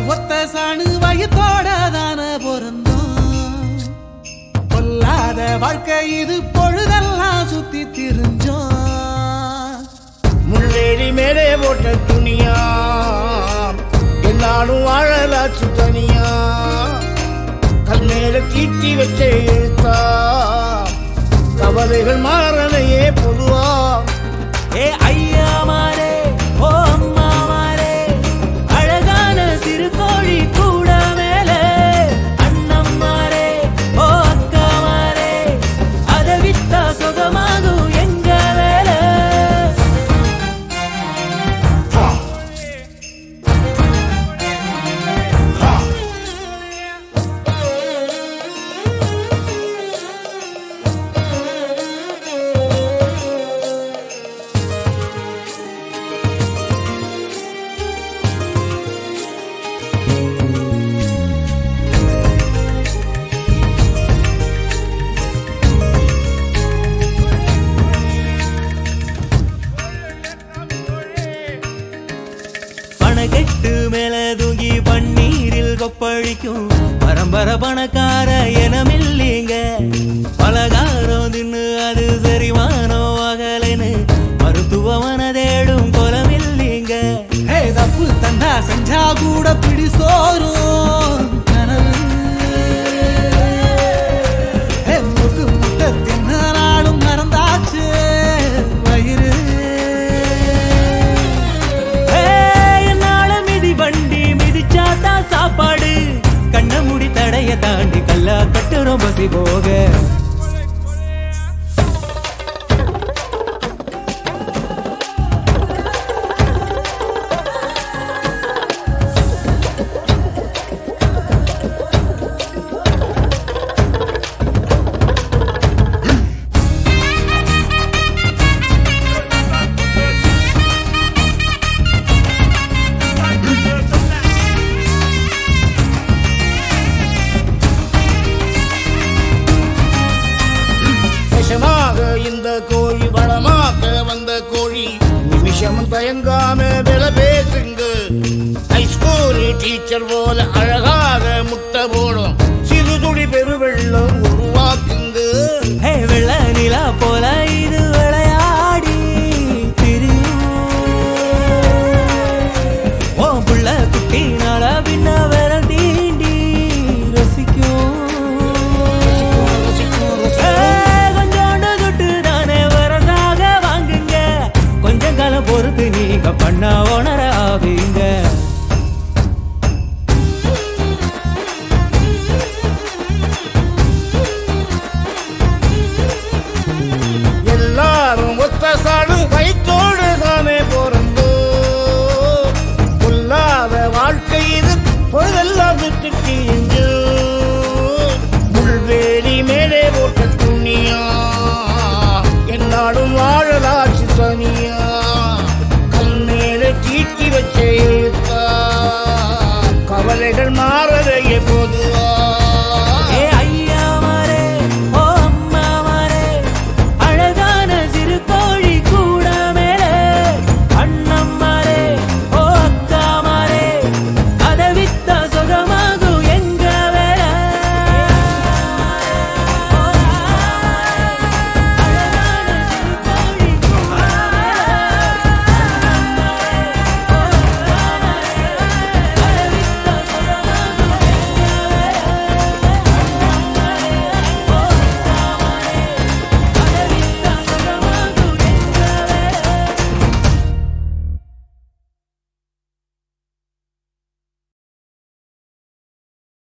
ஒத்த சாணு வயத்தோட தான பொருந்தோம் கொல்லாத வாழ்க்கை இது பொழுதெல்லாம் சுத்தி திரிஞ்சோம் முள்ளேறி மேலே போட்ட துணியா என்னாலும் வாழலாச்சு தனியா கல் மேல தீட்டி வச்ச எழுத்தா கவலைகள் மாறலையே பொதுவா ஏ ஐயா மாரே ஓ அம்மா மாரே அழகான சிறு கோழி கூட மேல அண்ணம் மாரே ஓ அக்கா மாரே அதை வித்தா சுகமாகும் எங்க வேலை பணக்கெட்டு மேல தூங்கி பன்னீரில் கொப்பழிக்கும் பரம்பர பணக்கார எனமில்லைங்க பலகாரம் தின்னு அது சரிமானோ அகலைன்னு மருத்துவமன தேடும் குலமில்லைங்க தப்பு தண்டா செஞ்சா கூட பிடி சோறும் கனவு ஏ, முக்கு முட்டை தின்ன நாளும் மறந்தாச்சு வயிறு என்னால மிதி வண்டி மிதிச்சாத்தா சாப்பாடு கண்ண முடி தடைய தாண்டி கல்லா கட்டுறோம் பசி போக விஷமாக இந்த கோழி வளமாக்க வந்த கோழி நிமிஷம் தயங்காம வில பேசுங்க ஹைஸ்கூல் டீச்சர் போல அழகாக முட்டை போடும்